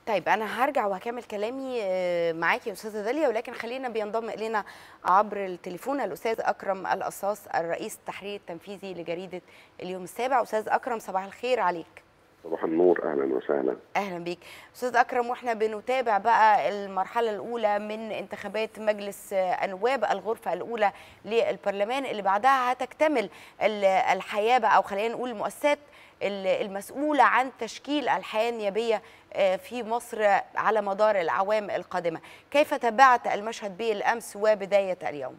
طيب انا هرجع وهكمل كلامي آه، معاكي يا استاذه داليا ولكن خلينا بينضم الينا عبر التليفون الاستاذ اكرم القصاص الرئيس التحرير التنفيذي لجريده اليوم السابع استاذ اكرم صباح الخير عليك صباح النور اهلا وسهلا اهلا بيك استاذ اكرم واحنا بنتابع بقى المرحله الاولى من انتخابات مجلس آه، النواب الغرفه الاولى للبرلمان اللي بعدها هتكتمل ال- الحياه بقى او خلينا نقول المؤسسات ال- المسؤوله عن تشكيل الحياه النيابيه آه، في مصر على مدار الاعوام القادمه كيف تابعت المشهد بالامس وبدايه اليوم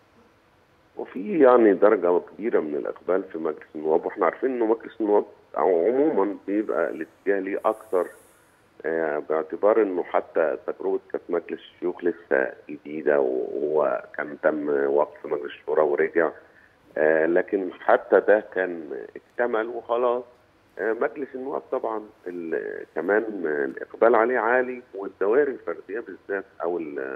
وفي يعني درجه كبيره من الاقبال في مجلس النواب واحنا عارفين انه مجلس النواب أو عموما بيبقى الاتجاه ليه اكثر آه، باعتبار انه حتى تجربه كانت مجلس الشيوخ لسه جديده وهو كان تم وقف مجلس الشورى ورجع آه، لكن حتى ده كان اكتمل وخلاص آه، مجلس النواب طبعا ال- كمان الاقبال عليه عالي والدوائر الفرديه بالذات او ال-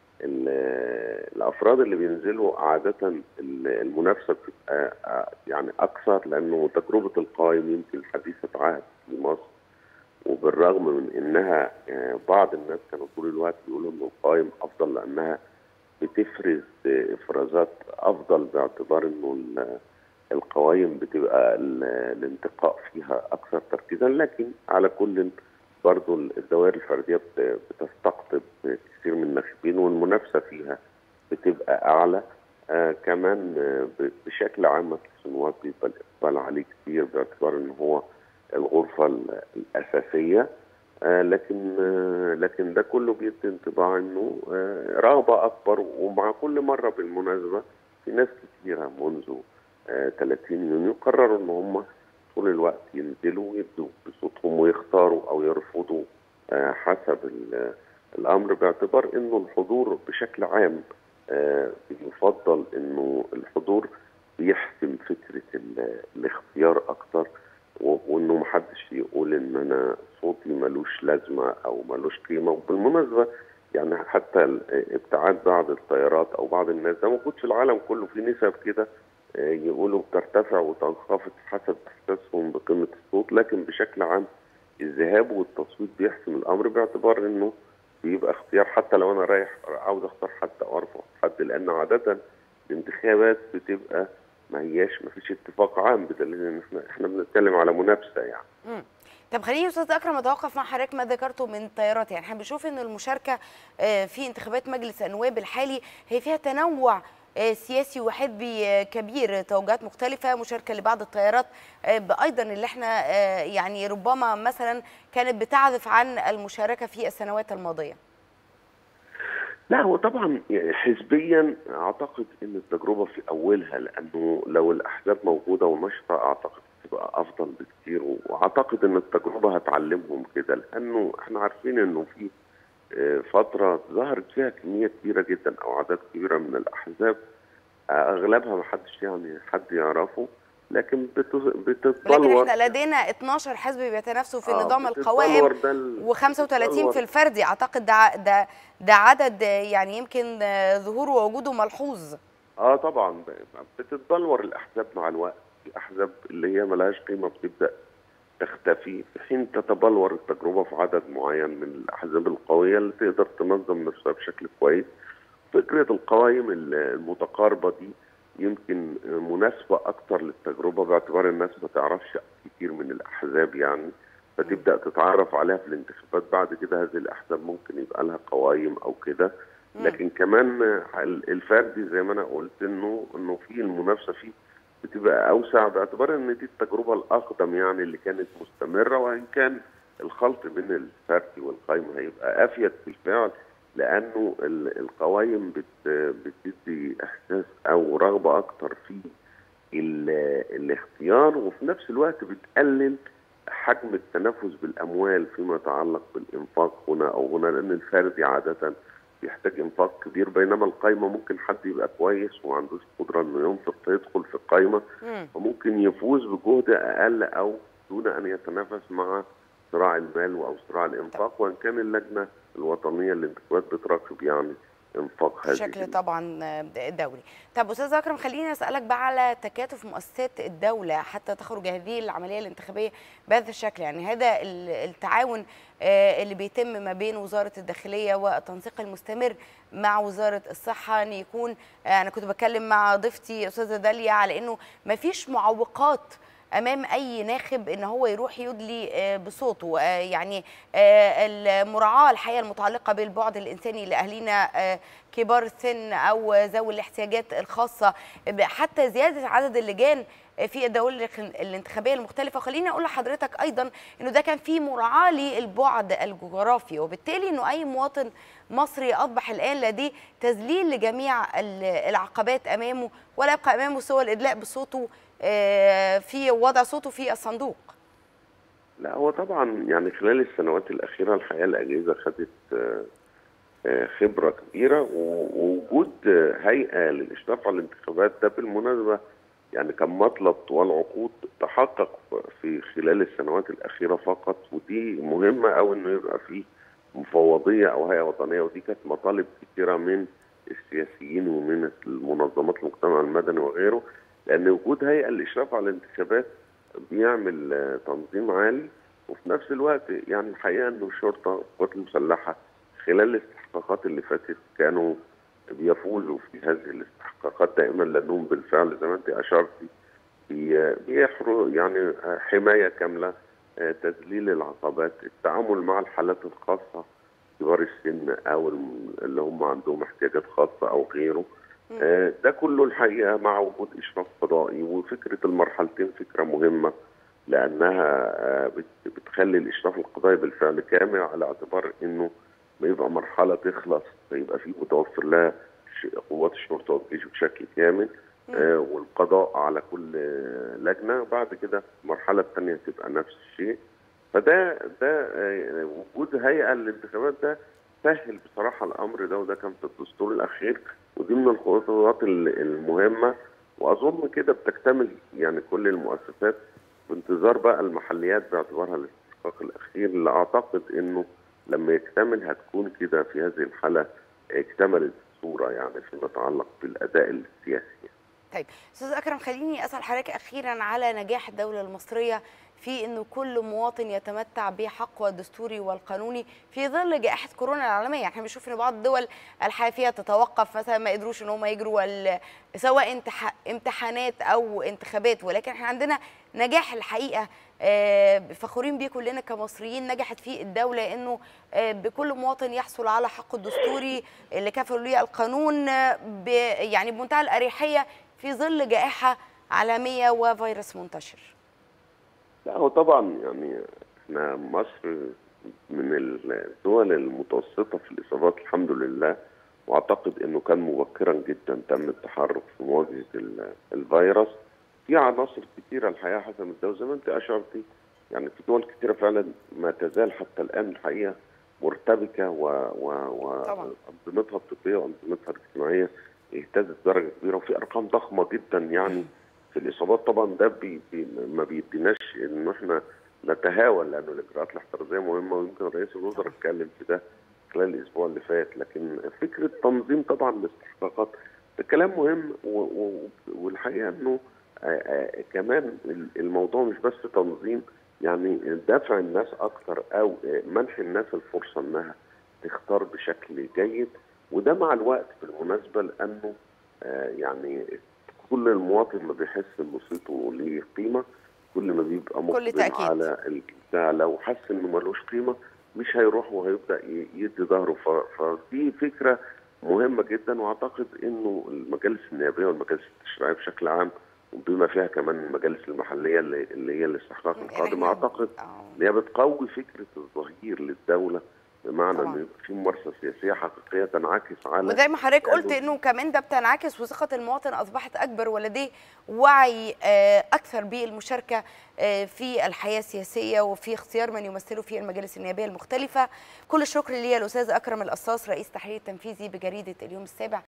ال- الافراد اللي بينزلوا عاده ال- المنافسه بتبقى آه، يعني اكثر لانه تجربه القائم يمكن حديثه عهد في مصر وبالرغم من انها آه، بعض الناس كانوا طول الوقت بيقولوا انه القائم افضل لانها بتفرز آه، افرازات افضل باعتبار انه ال- القوائم بتبقى ال- الانتقاء فيها اكثر تركيزا لكن على كل برضو الدوائر الفرديه بت- بتستقطب كثير من الناخبين والمنافسه فيها بتبقى اعلى آه كمان آه ب- بشكل عام مجلس النواب بيبقى الاقبال عليه كتير باعتبار ان هو الغرفه ال- الاساسيه آه لكن آه لكن ده كله بيدي انطباع انه آه رغبه اكبر ومع كل مره بالمناسبه في ناس كتيره منذ آه 30 يونيو قرروا ان هم طول الوقت ينزلوا ويبدوا بصوتهم ويختاروا او يرفضوا آه حسب ال- الامر باعتبار انه الحضور بشكل عام آه يفضل انه الحضور بيحسم فكره ال- الاختيار اكتر و- وانه محدش يقول ان انا صوتي ملوش لازمه او ملوش قيمه وبالمناسبه يعني حتى ال- ابتعاد بعض التيارات او بعض الناس ده موجود في العالم كله في نسب كده آه، يقولوا بترتفع وتنخفض حسب احساسهم بقيمه الصوت لكن بشكل عام الذهاب والتصويت بيحسم الامر باعتبار انه بيبقى اختيار حتى لو انا رايح عاوز اختار حد او ارفض حد لان عاده الانتخابات بتبقى ما هياش ما فيش اتفاق عام بدليل ان احنا احنا بنتكلم على منافسه يعني مم. طب خليني يا استاذ اكرم اتوقف مع حضرتك ما ذكرته من التيارات يعني احنا بنشوف ان المشاركه آه، في انتخابات مجلس النواب الحالي هي فيها تنوع آه، سياسي وحزبي آه، كبير توجهات مختلفه مشاركه لبعض التيارات آه، ايضا اللي احنا آه، يعني ربما مثلا كانت بتعزف عن المشاركه في السنوات الماضيه لا هو طبعا يعني حزبيا اعتقد ان التجربه في اولها لانه لو الاحزاب موجوده ونشطه اعتقد تبقى افضل بكتير واعتقد ان التجربه هتعلمهم كده لانه احنا عارفين انه في آه، فتره ظهرت فيها كميه كبيره جدا او اعداد كبيره من الاحزاب آه، اغلبها ما حدش يعني حد يعرفه لكن بت- ولكن بتتبلور احنا لدينا 12 حزب بيتنافسوا في آه، نظام بتتبلور القوائم ده ال- و35 بتتبلور في الفردي اعتقد ده ده ده عدد آه، يعني يمكن آه، ظهوره ووجوده ملحوظ اه طبعا ب- بتتبلور الاحزاب مع الوقت الاحزاب اللي هي ملهاش قيمه بتبدا تختفي في حين تتبلور التجربه في عدد معين من الاحزاب القويه اللي تقدر تنظم نفسها بشكل كويس فكره القوائم ال- المتقاربه دي يمكن مناسبه اكتر للتجربه باعتبار الناس ما تعرفش كتير من الاحزاب يعني فتبدا تتعرف عليها في الانتخابات بعد كده هذه الاحزاب ممكن يبقى لها قوائم او كده مم. لكن كمان الفردي زي ما انا قلت انه انه في المنافسه فيه بتبقى اوسع باعتبار ان دي التجربه الاقدم يعني اللي كانت مستمره وان كان الخلط بين الفردي والقائمه هيبقى افيد بالفعل لانه ال- القوائم بت بتدي احساس او رغبه اكتر في ال- الاختيار وفي نفس الوقت بتقلل حجم التنافس بالاموال فيما يتعلق بالانفاق هنا او هنا لان الفردي عاده بيحتاج انفاق كبير بينما القايمه ممكن حد يبقى كويس وما عندوش قدره انه ينفق فيدخل في القايمه مم. وممكن يفوز بجهد اقل او دون ان يتنافس مع صراع المال او صراع الانفاق وان كان اللجنه الوطنيه للانتخابات بتراقب يعني انفاق هذه بشكل طبعا دولي طب استاذ اكرم خليني اسالك بقى على تكاتف مؤسسات الدوله حتى تخرج هذه العمليه الانتخابيه بهذا الشكل يعني هذا التعاون اللي بيتم ما بين وزاره الداخليه والتنسيق المستمر مع وزاره الصحه ان يكون انا كنت بتكلم مع ضيفتي استاذه داليا على انه ما فيش معوقات امام اي ناخب ان هو يروح يدلي بصوته يعني المراعاه الحقيقه المتعلقه بالبعد الانساني لاهالينا كبار السن او ذوي الاحتياجات الخاصه حتى زياده عدد اللجان في الدول الانتخابيه المختلفه وخليني اقول لحضرتك ايضا انه ده كان في مراعاه للبعد الجغرافي وبالتالي انه اي مواطن مصري اصبح الان لديه تذليل لجميع العقبات امامه ولا يبقى امامه سوى الادلاء بصوته في وضع صوته في الصندوق لا هو طبعا يعني خلال السنوات الاخيره الحقيقه الاجهزه خدت خبره كبيره ووجود هيئه للاشراف على الانتخابات ده بالمناسبه يعني كان مطلب طوال عقود تحقق في خلال السنوات الاخيره فقط ودي مهمه او انه يبقى فيه مفوضيه او هيئه وطنيه ودي كانت مطالب كثيره من السياسيين ومن المنظمات المجتمع المدني وغيره لان وجود هيئه للاشراف على الانتخابات بيعمل تنظيم عالي وفي نفس الوقت يعني الحقيقه انه الشرطه والقوات المسلحه خلال الاستحقاقات اللي فاتت كانوا بيفوزوا في هذه الاستحقاقات دائما لانهم بالفعل زي ما انت اشرتي بيحروا يعني حمايه كامله تذليل العقبات التعامل مع الحالات الخاصه كبار السن او اللي هم عندهم احتياجات خاصه او غيره ده كله الحقيقه مع وجود اشراف قضائي وفكره المرحلتين فكره مهمه لانها بتخلي الاشراف القضائي بالفعل كامل على اعتبار انه ما يبقى مرحله تخلص فيبقى في متوفر لها قوات الشرطه والجيش بشكل كامل آه والقضاء على كل لجنه بعد كده المرحله الثانيه تبقى نفس الشيء فده ده آه وجود هيئه للانتخابات ده سهل بصراحه الامر ده وده كان في الدستور الاخير ودي من الخطوات المهمه واظن كده بتكتمل يعني كل المؤسسات بانتظار بقى المحليات باعتبارها الاستحقاق الاخير اللي اعتقد انه لما يكتمل هتكون كده في هذه الحاله اكتملت الصوره يعني فيما يتعلق بالاداء السياسي. طيب استاذ اكرم خليني اسال حضرتك اخيرا على نجاح الدوله المصريه في انه كل مواطن يتمتع بحقه الدستوري والقانوني في ظل جائحه كورونا العالميه، احنا بنشوف ان بعض الدول الحافيه تتوقف مثلا ما قدروش ان هم يجروا سواء امتحانات او انتخابات ولكن احنا عندنا نجاح الحقيقه فخورين بيه كلنا كمصريين نجحت فيه الدوله انه بكل مواطن يحصل على حقه الدستوري اللي كفل ليه القانون يعني بمنتهى الاريحيه في ظل جائحه عالميه وفيروس منتشر. لا هو طبعا يعني احنا مصر من الدول المتوسطه في الاصابات الحمد لله واعتقد انه كان مبكرا جدا تم التحرك في مواجهه الفيروس في عناصر كثيره الحقيقه حسب الدوله زي ما انت اشرتي يعني في دول كثيره فعلا ما تزال حتى الان الحقيقه مرتبكه و وانظمتها الطبيه وانظمتها الاجتماعيه اهتزت درجه كبيره وفي ارقام ضخمه جدا يعني في الاصابات طبعا ده بي بي ما بيديناش ان احنا نتهاون لانه الاجراءات الاحترازيه مهمه ويمكن رئيس الوزراء اتكلم في ده خلال الاسبوع اللي فات لكن فكره تنظيم طبعا الاستحقاقات ده كلام مهم والحقيقه انه كمان الموضوع مش بس تنظيم يعني دفع الناس اكثر او منح الناس الفرصه انها تختار بشكل جيد وده مع الوقت بالمناسبه لانه يعني كل المواطن ما بيحس ان صوته ليه قيمه كل ما بيبقى مقبل على البتاع لو حس انه ملوش قيمه مش هيروح وهيبدا يدي ظهره فدي فكره مهمه جدا واعتقد انه المجالس النيابيه والمجالس التشريعيه بشكل عام وبما فيها كمان المجالس المحليه اللي, اللي هي الاستحقاق القادم اعتقد ان هي بتقوي فكره الظهير للدوله بمعنى ان يبقى في ممارسه سياسيه حقيقيه تنعكس على وزي ما حضرتك قلت انه كمان ده بتنعكس وثقه المواطن اصبحت اكبر ولديه وعي اكثر بالمشاركه في الحياه السياسيه وفي اختيار من يمثله في المجالس النيابيه المختلفه كل الشكر ليا الاستاذ اكرم القصاص رئيس تحرير التنفيذي بجريده اليوم السابع